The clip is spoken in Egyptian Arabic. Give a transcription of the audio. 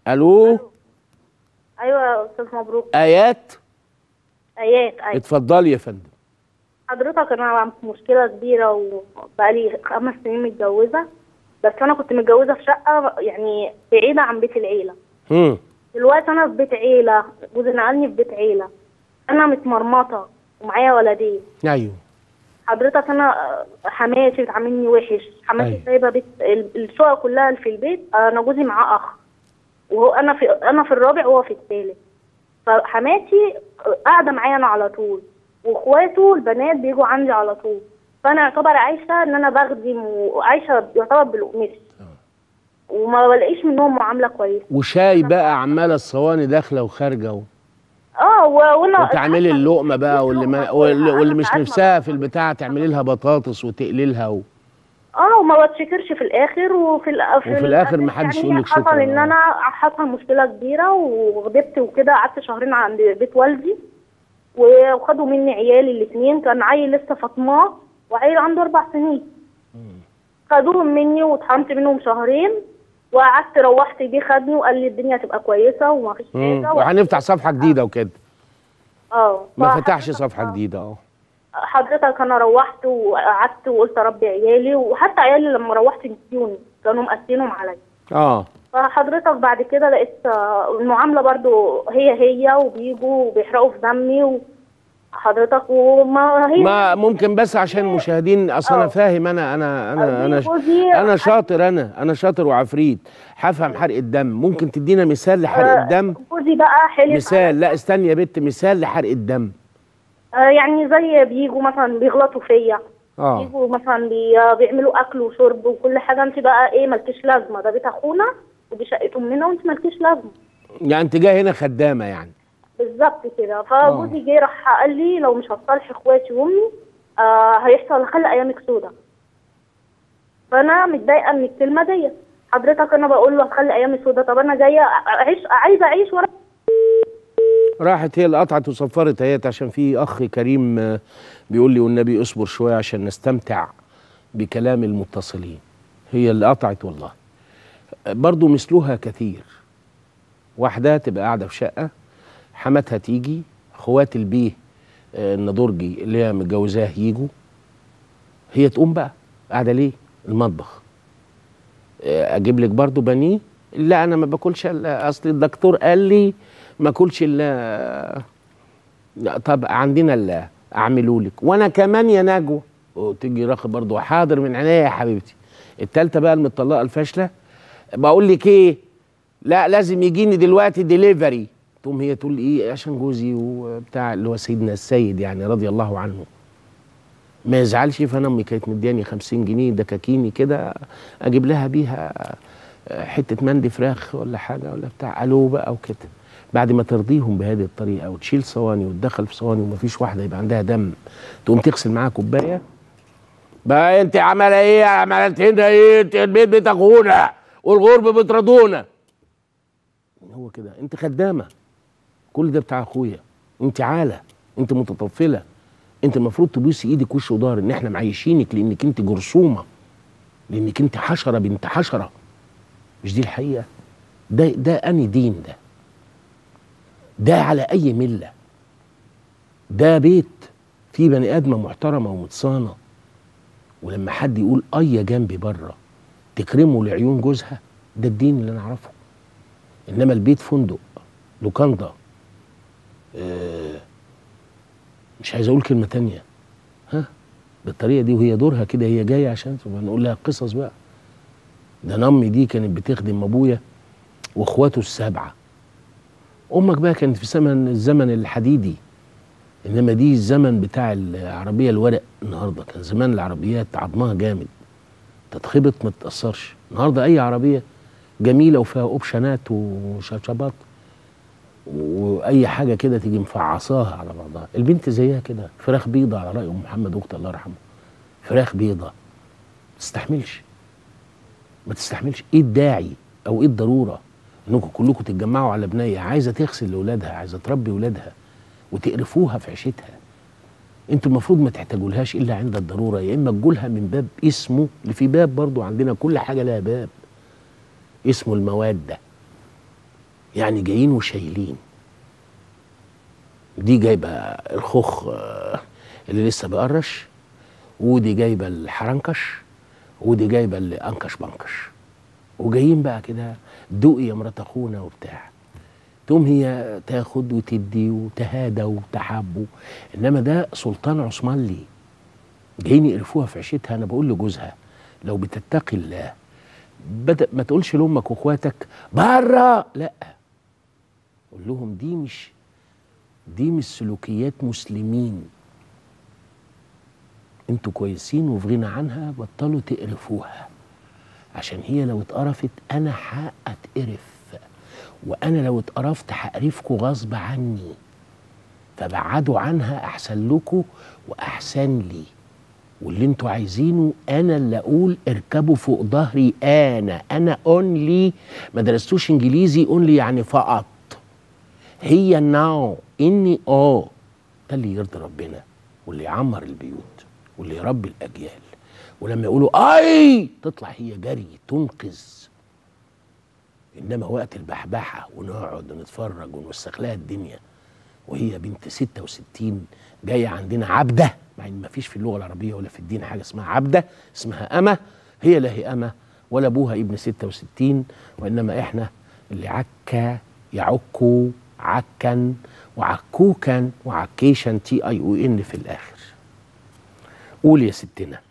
الو ايوه يا استاذ مبروك ايات ايات ايوه اتفضلي يا فندم حضرتك انا في مشكله كبيره وبقالي خمس سنين متجوزه بس انا كنت متجوزه في شقه يعني بعيده عن بيت العيله امم دلوقتي انا في بيت عيله جوزي نقلني في بيت عيله انا متمرمطه ومعايا ولدين ايوه حضرتك انا حماتي بتعاملني وحش حماتي أيوة. سايبه بيت ال- الشقق كلها اللي في البيت انا جوزي معاه اخ وهو انا في انا في الرابع وهو في الثالث فحماتي قاعده معايا انا على طول واخواته البنات بيجوا عندي على طول فانا يعتبر عايشه ان انا بخدم وعايشه يعتبر بالقماش وما بلاقيش منهم معامله كويسه وشاي بقى عماله الصواني داخله وخارجه و... اه و- وانا وتعملي اللقمه بقى واللي ما واللي, أنا واللي مش ساعات ما نفسها في البتاع تعملي لها بطاطس وتقلي لها و... اه وما بتشكرش في الاخر وفي الأ- وفي الآخر محدش يعني يقول لك حصل شكرا. ان انا حصل مشكله كبيره وغضبت وكده قعدت شهرين عند بيت والدي وخدوا مني عيالي الاثنين كان عيل لسه فاطماه وعيل عنده اربع سنين خدوهم مني واتحرمت منهم شهرين وقعدت روحت بيه خدني وقال لي الدنيا هتبقى كويسه وما فيش مم. حاجه وهنفتح صفحه جديده وكده اه ما فحضرتك- فتحش صفحه جديده اه حضرتك انا روحت وقعدت وقلت اربي عيالي وحتى عيالي لما روحت نسيوني كانوا مقسينهم عليا اه فحضرتك بعد كده لقيت آه، المعامله برضو هي هي وبيجوا وبيحرقوا في دمي وحضرتك وما هي ما ممكن بس عشان المشاهدين اصل انا آه. فاهم انا انا انا انا جوزي انا شاطر انا انا شاطر وعفريت هفهم حرق الدم ممكن تدينا مثال لحرق الدم جوزي بقى حلف مثال لا استني يا بت مثال لحرق الدم آه، يعني زي بيجوا مثلا بيغلطوا فيا اه بيجوا مثلا بي... بيعملوا اكل وشرب وكل حاجه انت بقى ايه مالكيش لازمه ده بيت اخونا ودي شقه امنا وانت مالكيش لازمه يعني انت جاي هنا خدامه يعني بالظبط كده فجوزي جه راح قال لي لو مش هتصالح اخواتي وامي آه هيحصل هخلي ايامك سودا فانا متضايقه من الكلمه ديت حضرتك انا بقول له هتخلي ايامي سودا طب انا جايه اعيش عايزه اعيش ورا راحت هي اللي قطعت وصفرت اهيت عشان في اخ كريم آه، بيقول لي والنبي اصبر شويه عشان نستمتع بكلام المتصلين هي اللي قطعت والله آه، برضو مثلها كثير واحده تبقى قاعده في شقه حماتها تيجي اخوات البيه آه، النضرجي اللي هي متجوزاه يجوا هي تقوم بقى قاعده ليه المطبخ آه، اجيب لك برضو بانيه لا انا ما باكلش الا اصل الدكتور قال لي ما اكلش الا لا طب عندنا الا اعمله لك وانا كمان يا نجوى وتيجي راخي برضو حاضر من عينيا يا حبيبتي التالتة بقى المطلقه الفاشله بقول لك ايه لا لازم يجيني دلوقتي ديليفري تقوم هي تقول ايه عشان جوزي وبتاع اللي هو سيدنا السيد يعني رضي الله عنه ما يزعلش فانا امي كانت مدياني 50 جنيه دكاكيني كده اجيب لها بيها حته مندي فراخ ولا حاجه ولا بتاع الو بقى وكده بعد ما ترضيهم بهذه الطريقه وتشيل صواني وتدخل في صواني ومفيش واحده يبقى عندها دم تقوم تغسل معاها كوبايه بقى انت عماله ايه عملت هنا ايه انت البيت بيت اخونا والغرب بترضونا هو كده انت خدامه كل ده بتاع اخويا انت عاله انت متطفله انت المفروض تبوسي ايدك وش وظهر ان احنا معيشينك لانك انت جرثومه لانك انت حشره بنت حشره مش دي الحقيقه ده ده اني دين ده ده على اي مله ده بيت فيه بني ادمه محترمه ومتصانه ولما حد يقول اي جنبي بره تكرمه لعيون جوزها ده الدين اللي انا اعرفه انما البيت فندق لوكاندا آه مش عايز اقول كلمه تانية ها بالطريقه دي وهي دورها كده هي جايه عشان تبقى نقول لها قصص بقى ده أنا امي دي كانت بتخدم ابويا واخواته السبعه امك بقى كانت في زمن الزمن الحديدي انما دي الزمن بتاع العربيه الورق النهارده كان زمان العربيات عظمها جامد تتخبط ما تتاثرش النهارده اي عربيه جميله وفيها اوبشنات وشاشبات واي حاجه كده تيجي مفعصاها على بعضها البنت زيها كده فراخ بيضه على راي ام محمد اخت الله يرحمه فراخ بيضه ما تستحملش ما تستحملش ايه الداعي او ايه الضروره انكم كلكم تتجمعوا على بنيه عايزه تغسل لاولادها عايزه تربي ولادها وتقرفوها في عيشتها انتوا المفروض ما تحتاجولهاش الا عند الضروره يا اما تجولها من باب اسمه اللي في باب برضو عندنا كل حاجه لها باب اسمه الموده يعني جايين وشايلين دي جايبه الخوخ آه، اللي لسه بيقرش ودي جايبه الحرنكش ودي جايبه اللي انكش بنكش وجايين بقى كده دوقي يا مرات اخونا وبتاع تقوم هي تاخد وتدي وتهادى وتحبوا انما ده سلطان عثمان لي جايين يقرفوها في عيشتها انا بقول لجوزها لو بتتقي الله بدأ ما تقولش لامك واخواتك بره لا قول لهم دي مش دي مش سلوكيات مسلمين انتوا كويسين وفي غنى عنها بطلوا تقرفوها عشان هي لو اتقرفت انا هتقرف وانا لو اتقرفت هقرفكوا غصب عني فبعدوا عنها احسن لكم واحسن لي واللي انتوا عايزينه انا اللي اقول اركبوا فوق ظهري انا انا اونلي ما درستوش انجليزي اونلي يعني فقط هي ناو اني اه ده اللي يرضي ربنا واللي يعمر البيوت واللي يربي الاجيال ولما يقولوا اي تطلع هي جري تنقذ انما وقت البحبحه ونقعد نتفرج ونوسخ لها الدنيا وهي بنت 66 جايه عندنا عبده مع ان ما فيش في اللغه العربيه ولا في الدين حاجه اسمها عبده اسمها امه هي لا هي امه ولا ابوها ابن 66 وانما احنا اللي عكا يعكوا عكا وعكوكا وعكيشا تي اي او ان في الاخر قول يا ستنا